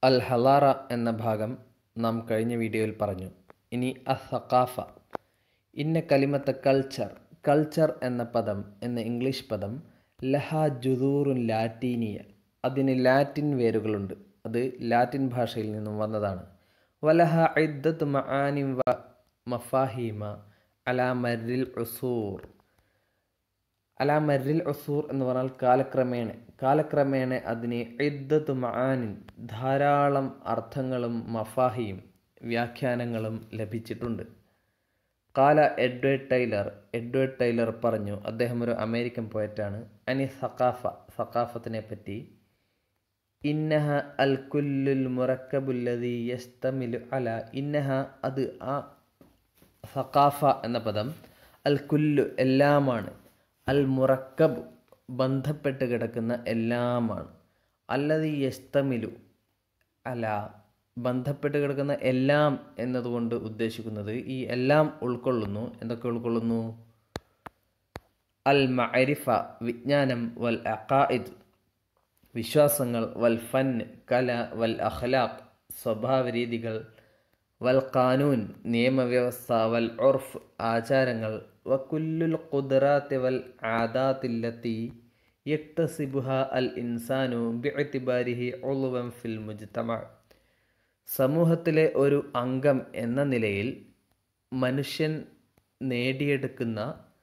അൽ ഹലാറ എന്ന ഭാഗം നാം കഴിഞ്ഞ വീഡിയോയിൽ പറഞ്ഞു ഇനി അസഖാഫ ഇന്ന കലിമത്ത് കൾച്ചർ കൾച്ചർ എന്ന പദം എന്ന ഇംഗ്ലീഷ് പദം ലഹ ജുദൂറുൻ ലാറ്റീനിയ അതിന് ലാറ്റിൻ വേരുകളുണ്ട് അത് ലാറ്റിൻ ഭാഷയിൽ നിന്നും വന്നതാണ് വലഹ ഇദ്ദത്ത് മആനിം വ മഫാഹീമ അലാ മരിൽ ഉസൂർ അലാ മരിൽ ഉസൂർ എന്ന് പറഞ്ഞാൽ കാലക്രമേണ കാലക്രമേണ അതിന് ഇദ്ദത്ത് മആനിൻ ധാരാളം അർത്ഥങ്ങളും മഫാഹിയും വ്യാഖ്യാനങ്ങളും ലഭിച്ചിട്ടുണ്ട് കാല എഡ്വേർഡ് ടൈലർ എഡ്വേർഡ് ടൈലർ പറഞ്ഞു അദ്ദേഹം ഒരു അമേരിക്കൻ പോയറ്റാണ് അനി സഖാഫ സഖാഫത്തിനെ പറ്റി ഇന്നഹ അൽ കുല്ലുൽ മുറക്കബുല്ലതി യസ്തമിലു അല ഇന്നഹ അത് ആ സഖാഫ എന്ന പദം അൽ കുല്ലു എല്ലാമാണ് അൽ മുറക്കബ് ബന്ധപ്പെട്ട് കിടക്കുന്ന എല്ലാമാണ് അല്ലത് യസ്തമിലു അല ബന്ധപ്പെട്ട് കിടക്കുന്ന എല്ലാം എന്നതുകൊണ്ട് ഉദ്ദേശിക്കുന്നത് ഈ എല്ലാം ഉൾക്കൊള്ളുന്നു എന്തൊക്കെ ഉൾക്കൊള്ളുന്നു അൽ മഅരിഫ വിജ്ഞാനം വൽ അഖായിദ് വിശ്വാസങ്ങൾ വൽ ഫൻ കല വൽ അഖ്ലാഖ് സ്വഭാവ രീതികൾ വൽ ഖാനൂൻ നിയമവ്യവസ്ഥ വൽ ഉർഫ് ആചാരങ്ങൾ വക്കുല്ലുൽ ഖുദ്റാത്ത് വൽ ആദാത്തില്ലത്തി യക്തസിബുഹ അൽ ഇൻസാനു ബിഅ്തിബാരിഹി ഉളുവൻ ഫിൽ മുജ്തമ സമൂഹത്തിലെ ഒരു അംഗം എന്ന നിലയിൽ മനുഷ്യൻ നേടിയെടുക്കുന്ന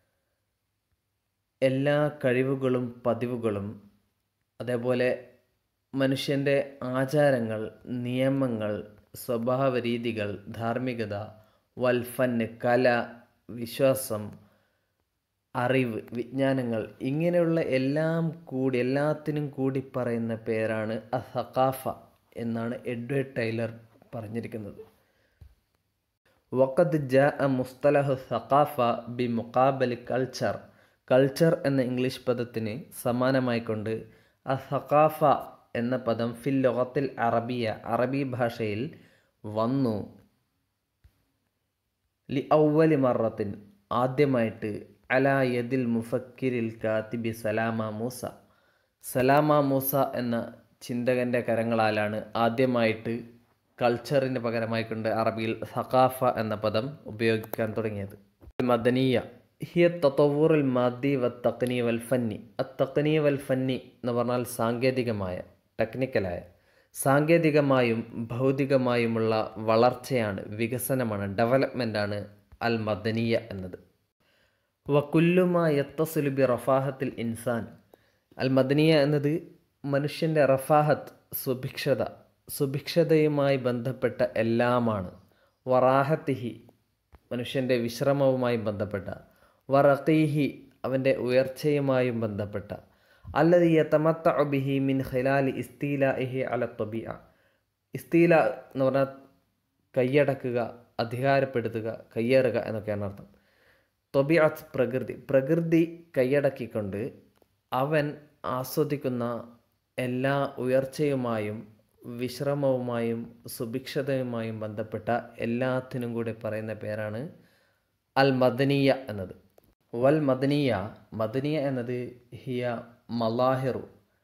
എല്ലാ കഴിവുകളും പതിവുകളും അതേപോലെ മനുഷ്യൻ്റെ ആചാരങ്ങൾ നിയമങ്ങൾ സ്വഭാവ രീതികൾ ധാർമ്മികത വൽഫന് കല വിശ്വാസം അറിവ് വിജ്ഞാനങ്ങൾ ഇങ്ങനെയുള്ള എല്ലാം കൂടി എല്ലാത്തിനും കൂടി പറയുന്ന പേരാണ് അസഖാഫ എന്നാണ് എഡ്വേർഡ് ടൈലർ പറഞ്ഞിരിക്കുന്നത് വഖദ് ജാ മുസ്തലഹ് സഖാഫ ബി മുക്കാബലി കൾച്ചർ കൾച്ചർ എന്ന ഇംഗ്ലീഷ് പദത്തിന് സമാനമായിക്കൊണ്ട് അസഖാഫ എന്ന പദം ഫിൽ ലൊഹത്തിൽ അറബിയ അറബി ഭാഷയിൽ വന്നു ലി ഔവലി മറത്തിൻ ആദ്യമായിട്ട് അലാ യദിൽ മുഫക്കിരിൽ കാത്തിബി സലാമ മൂസ സലാമ മൂസ എന്ന ചിന്തകൻ്റെ കരങ്ങളാലാണ് ആദ്യമായിട്ട് കൾച്ചറിന് പകരമായിക്കൊണ്ട് അറബിയിൽ സഖാഫ എന്ന പദം ഉപയോഗിക്കാൻ തുടങ്ങിയത് മദനീയ ഹിയ തത്തവൂറുൽ മാദി വ തക്നി വൽ ഫന്നി അത്തക്നി വൽ ഫന്നി എന്ന് പറഞ്ഞാൽ സാങ്കേതികമായ ടെക്നിക്കലായ സാങ്കേതികമായും ഭൗതികമായുമുള്ള വളർച്ചയാണ് വികസനമാണ് ഡെവലപ്മെൻ്റാണ് അൽ മദനീയ എന്നത് വക്കുല്ലുമ യത്തസുലുബി റഫാഹത്തിൽ ഇൻസാൻ അൽ മദനീയ എന്നത് മനുഷ്യൻ്റെ റഫാഹത്ത് സുഭിക്ഷത സുഭിക്ഷതയുമായി ബന്ധപ്പെട്ട എല്ലാമാണ് വറാഹത്തിഹി മനുഷ്യൻ്റെ വിശ്രമവുമായി ബന്ധപ്പെട്ട വറഖീഹി അവൻ്റെ ഉയർച്ചയുമായും ബന്ധപ്പെട്ട അല്ലത് യതമത്ത ബിഹി മിൻ ഖിലാലി ഇസ്തീല ഇഹി അല തൊബിയ ഇസ്തീല എന്ന് പറഞ്ഞാൽ കൈയടക്കുക അധികാരപ്പെടുത്തുക കയ്യേറുക എന്നൊക്കെയാണ് അർത്ഥം തൊബിയാത്ത് പ്രകൃതി പ്രകൃതി കൈയടക്കിക്കൊണ്ട് അവൻ ആസ്വദിക്കുന്ന എല്ലാ ഉയർച്ചയുമായും വിശ്രമവുമായും സുഭിക്ഷതയുമായും ബന്ധപ്പെട്ട എല്ലാത്തിനും കൂടി പറയുന്ന പേരാണ് അൽ മദനീയ എന്നത് വൽ മദനീയ മദനീയ എന്നത് ഹിയ മലാഹിറു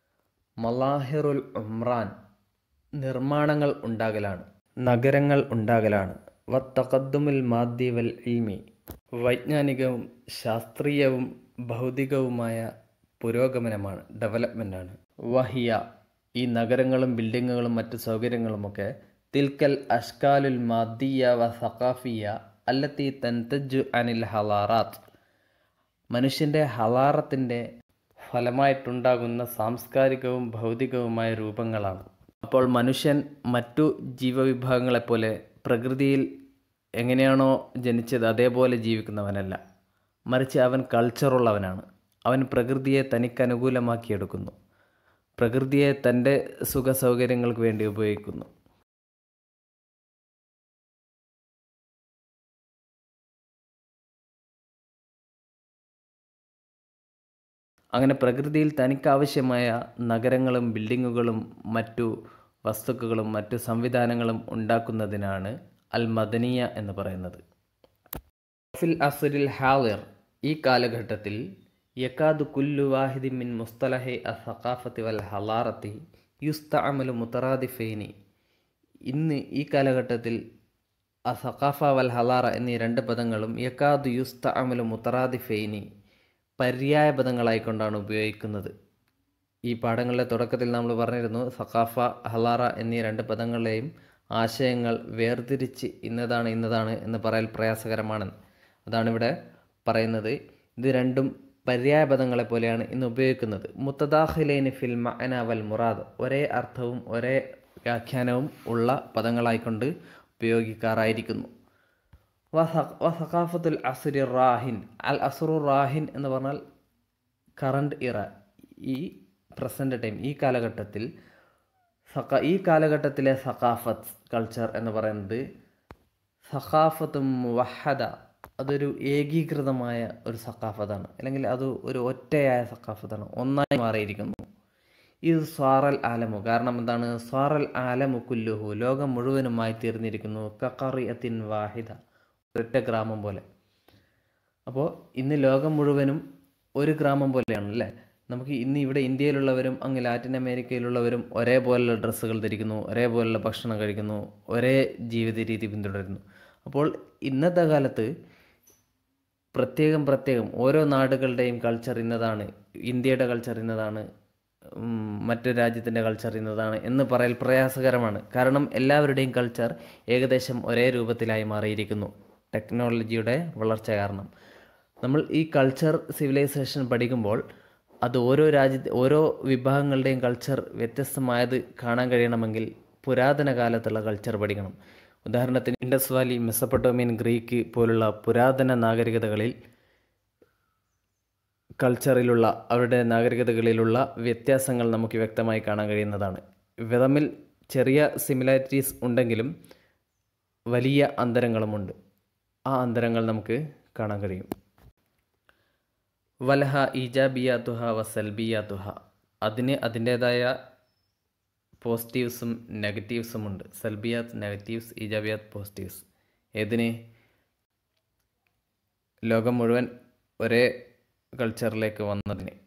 മലാഹിറുൽ ഉമ്രാൻ നിർമ്മാണങ്ങൾ ഉണ്ടാകലാണ് നഗരങ്ങൾ ഉണ്ടാകലാണ് വ തഖദ്ദുമുൽ മാദ്ദി വൽ ഇൽമി വൈജ്ഞാനികവും ശാസ്ത്രീയവും ഭൗതികവുമായ പുരോഗമനമാണ് ഡെവലപ്മെൻ്റാണ് വഹിയ ഈ നഗരങ്ങളും ബിൽഡിങ്ങുകളും മറ്റു സൗകര്യങ്ങളുമൊക്കെ തിൽക്കൽ അഷ്കാലുൽ മാദിയ വ സഖാഫിയ അല്ലത്തി തൻതജു അനിൽ ഹലാറാത്ത് മനുഷ്യൻ്റെ ഹലാറത്തിൻ്റെ ഫലമായിട്ടുണ്ടാകുന്ന സാംസ്കാരികവും ഭൗതികവുമായ രൂപങ്ങളാണ് അപ്പോൾ മനുഷ്യൻ മറ്റു ജീവവിഭാഗങ്ങളെപ്പോലെ പ്രകൃതിയിൽ എങ്ങനെയാണോ ജനിച്ചത് അതേപോലെ ജീവിക്കുന്നവനല്ല മറിച്ച് അവൻ കൾച്ചറുള്ളവനാണ് അവൻ പ്രകൃതിയെ തനിക്കനുകൂലമാക്കിയെടുക്കുന്നു പ്രകൃതിയെ തൻ്റെ സുഖ സൗകര്യങ്ങൾക്ക് വേണ്ടി ഉപയോഗിക്കുന്നു അങ്ങനെ പ്രകൃതിയിൽ തനിക്കാവശ്യമായ നഗരങ്ങളും ബിൽഡിങ്ങുകളും മറ്റു വസ്തുക്കളും മറ്റു സംവിധാനങ്ങളും ഉണ്ടാക്കുന്നതിനാണ് അൽ മദനിയ എന്ന് പറയുന്നത് ഫിൽ അസുരിൽ ഹാലിർ ഈ കാലഘട്ടത്തിൽ യക്കാദു കുല്ലു വാഹിദി മിൻ മുസ്തലഹെ അ സഖാഫത്തി വൽ ഹലാറത്തി യുസ്തഅമലു മുത്തറാദിഫൈനി ഇന്ന് ഈ കാലഘട്ടത്തിൽ അസഖാഫ വൽ ഹലാറ എന്നീ രണ്ട് പദങ്ങളും യക്കാദ് യുസ്ത അമലു മുത്തറാദിഫൈനി പര്യായ പദങ്ങളായിക്കൊണ്ടാണ് ഉപയോഗിക്കുന്നത് ഈ പാഠങ്ങളുടെ തുടക്കത്തിൽ നമ്മൾ പറഞ്ഞിരുന്നു സഖാഫ ഹലാറ എന്നീ രണ്ട് പദങ്ങളെയും ആശയങ്ങൾ വേർതിരിച്ച് ഇന്നതാണ് ഇന്നതാണ് എന്ന് പറയൽ പ്രയാസകരമാണെന്ന് അതാണ് ഇവിടെ പറയുന്നത് ഇത് രണ്ടും പര്യായ പദങ്ങളെ പോലെയാണ് ഇന്ന് ഉപയോഗിക്കുന്നത് മുത്തദാഖിലൈന് ഫിൽ മഅന വൽ മുറാദ് ഒരേ അർത്ഥവും ഒരേ വ്യാഖ്യാനവും ഉള്ള പദങ്ങളായിക്കൊണ്ട് ഉപയോഗിക്കാറായിരിക്കുന്നു വസഖാഫത്തുൽ അസുരി റാഹിൻ അൽ അസുറു റാഹിൻ എന്ന് പറഞ്ഞാൽ കറണ്ട് ഇറ ഈ പ്രസൻറ്റ് ടൈം ഈ കാലഘട്ടത്തിൽ സഖ ഈ കാലഘട്ടത്തിലെ സഖാഫത്ത് കൾച്ചർ എന്ന് പറയുന്നത് സഖാഫത്തും വഹദ അതൊരു ഏകീകൃതമായ ഒരു സഖാഫത്താണ് അല്ലെങ്കിൽ അത് ഒരു ഒറ്റയായ സഖാഫത്താണ് ഒന്നായി മാറിയിരിക്കുന്നു ഇത് സ്വാറൽ ആലമു കാരണം എന്താണ് സ്വാറൽ ആലമു കുല്ലുഹു ലോകം മുഴുവനുമായി തീർന്നിരിക്കുന്നു കക്കറിയത്തിൻ വാഹിദ ഒറ്റ ഗ്രാമം പോലെ അപ്പോൾ ഇന്ന് ലോകം മുഴുവനും ഒരു ഗ്രാമം പോലെയാണ് അല്ലേ നമുക്ക് ഇന്ന് ഇവിടെ ഇന്ത്യയിലുള്ളവരും അങ്ങ് ലാറ്റിൻ അമേരിക്കയിലുള്ളവരും ഒരേപോലുള്ള ഡ്രസ്സുകൾ ധരിക്കുന്നു ഒരേപോലുള്ള ഭക്ഷണം കഴിക്കുന്നു ഒരേ ജീവിത രീതി പിന്തുടരുന്നു അപ്പോൾ ഇന്നത്തെ കാലത്ത് പ്രത്യേകം പ്രത്യേകം ഓരോ നാടുകളുടെയും കൾച്ചർ ഇന്നതാണ് ഇന്ത്യയുടെ കൾച്ചർ ഇന്നതാണ് മറ്റു രാജ്യത്തിൻ്റെ കൾച്ചർ ഇന്നതാണ് എന്ന് പറയൽ പ്രയാസകരമാണ് കാരണം എല്ലാവരുടെയും കൾച്ചർ ഏകദേശം ഒരേ രൂപത്തിലായി മാറിയിരിക്കുന്നു ടെക്നോളജിയുടെ വളർച്ച കാരണം നമ്മൾ ഈ കൾച്ചർ സിവിലൈസേഷൻ പഠിക്കുമ്പോൾ അത് ഓരോ രാജ്യ ഓരോ വിഭാഗങ്ങളുടെയും കൾച്ചർ വ്യത്യസ്തമായത് കാണാൻ കഴിയണമെങ്കിൽ പുരാതന കാലത്തുള്ള കൾച്ചർ പഠിക്കണം ഉദാഹരണത്തിന് ഇൻഡസ് വാലി മെസ്സപ്പൊട്ടോമിയൻ ഗ്രീക്ക് പോലുള്ള പുരാതന നാഗരികതകളിൽ കൾച്ചറിലുള്ള അവരുടെ നാഗരികതകളിലുള്ള വ്യത്യാസങ്ങൾ നമുക്ക് വ്യക്തമായി കാണാൻ കഴിയുന്നതാണ് ഇവ തമ്മിൽ ചെറിയ സിമിലാരിറ്റീസ് ഉണ്ടെങ്കിലും വലിയ അന്തരങ്ങളുമുണ്ട് ആ അന്തരങ്ങൾ നമുക്ക് കാണാൻ കഴിയും വലഹ ഈജാബിയാത്തുഹ വസൽബിയാത്തുഹ അതിന് അതിൻ്റേതായ പോസിറ്റീവ്സും നെഗറ്റീവ്സും ഉണ്ട് സൽബിയാത്ത് നെഗറ്റീവ്സ് ഈജാബിയാത്ത് പോസിറ്റീവ്സ് ഏതിന് ലോകം മുഴുവൻ ഒരേ കൾച്ചറിലേക്ക് വന്നതിന്